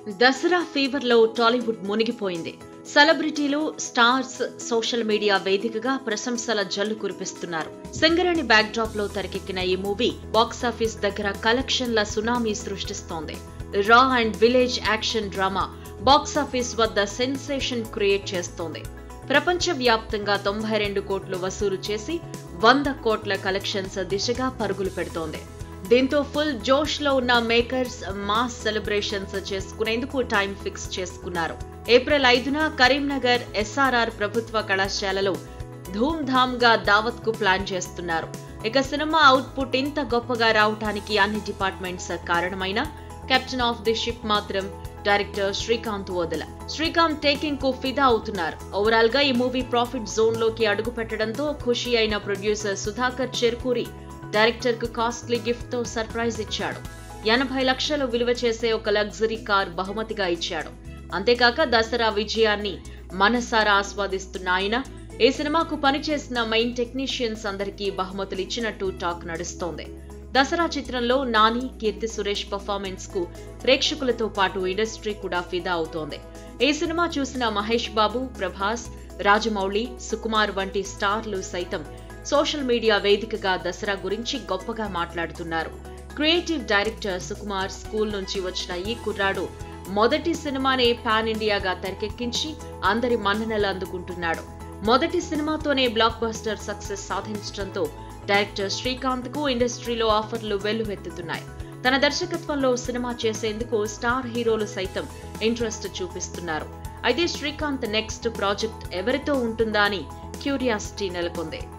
Dasara fever లో టాలీవుడ్ మునిగిపోయింది సెలబ్రిటీలు స్టార్స్ సోషల్ మీడియా వేదికగా ప్రశంసల జల్లు కురిపిస్తున్నారు సింగరేణి బ్యాక్ డ్రాప్ లో తెరకెక్కిన ఈ మూవీ బాక్సాఫీస్ దగ్గర కలెక్షన్ల సునామీ సృష్టిస్తోంది raw and village action drama box office వద్ద సెన్సేషన్ క్రియేట్ చేస్తోంది ప్రపంచ వ్యాప్తంగా తొంభై రెండు కోట్లు వసూలు చేసి వంద కోట్ల కలెక్షన్స్ దిశగా పరుగులు పెడుతోంది దీంతో ఫుల్ జోష్ లో ఉన్న మేకర్స్ మాస్ సెలబ్రేషన్స్ చేసుకునేందుకు టైం ఫిక్స్ చేసుకున్నారు ఏప్రిల్ ఐదున కరీంనగర్ ఎస్ఆర్ఆర్ ప్రభుత్వ కళాశాలలో ధూమ్ ధామ్ గా దావత్ కు ప్లాన్ చేస్తున్నారు ఇక సినిమా అవుట్పుట్ ఇంత గొప్పగా రావటానికి అన్ని డిపార్ట్మెంట్స్ కారణమైన కెప్టెన్ ఆఫ్ ది షిప్ మాత్రం డైరెక్టర్ శ్రీకాంత్ వదల శ్రీకాంత్ టేకింగ్ కు ఫిదా అవుతున్నారు ఓవరాల్ గా ఈ మూవీ ప్రాఫిట్ జోన్ లోకి అడుగు పెట్టడంతో ఖుషి అయిన ప్రొడ్యూసర్ సుధాకర్ చెర్కూరి డైరెక్టర్ కు కాస్ట్లీ గిఫ్ట్ తో సర్ప్రైజ్ ఇచ్చాడు ఎనభై లక్షలు విలువ చేసే ఒక లగ్జరీ కార్ బహుమతిగా ఇచ్చాడు అంతేకాక దసరా విజయాన్ని మనసారా ఆస్వాదిస్తున్న ఆయన ఈ సినిమాకు పనిచేసిన మెయిన్ టెక్నీషియన్స్ అందరికీ బహుమతులు ఇచ్చినట్టు టాక్ నడుస్తోంది దసరా చిత్రంలో నాని కీర్తి సురేష్ పర్ఫార్మెన్స్ కు ప్రేక్షకులతో పాటు ఇండస్ట్రీ కూడా ఫిదా అవుతోంది ఈ సినిమా చూసిన మహేష్ బాబు ప్రభాస్ రాజమౌళి సుకుమార్ వంటి స్టార్లు సైతం సోషల్ మీడియా వేదికగా దసరా గురించి గొప్పగా మాట్లాడుతున్నారు క్రియేటివ్ డైరెక్టర్ సుకుమార్ స్కూల్ నుంచి వచ్చిన ఈ కుర్రాడు మొదటి సినిమానే పాన్ ఇండియాగా తెరకెక్కించి అందరి మన్ననలు అందుకుంటున్నాడు మొదటి సినిమాతోనే బ్లాక్ బస్టర్ సక్సెస్ సాధించడంతో డైరెక్టర్ శ్రీకాంత్ కు ఇండస్ట్రీలో ఆఫర్లు వెల్లువెత్తుతున్నాయి తన దర్శకత్వంలో సినిమా చేసేందుకు స్టార్ హీరోలు సైతం ఇంట్రెస్ట్ చూపిస్తున్నారు అయితే శ్రీకాంత్ నెక్స్ట్ ప్రాజెక్ట్ ఎవరితో ఉంటుందా అని క్యూరియాసిటీ నెలకొంది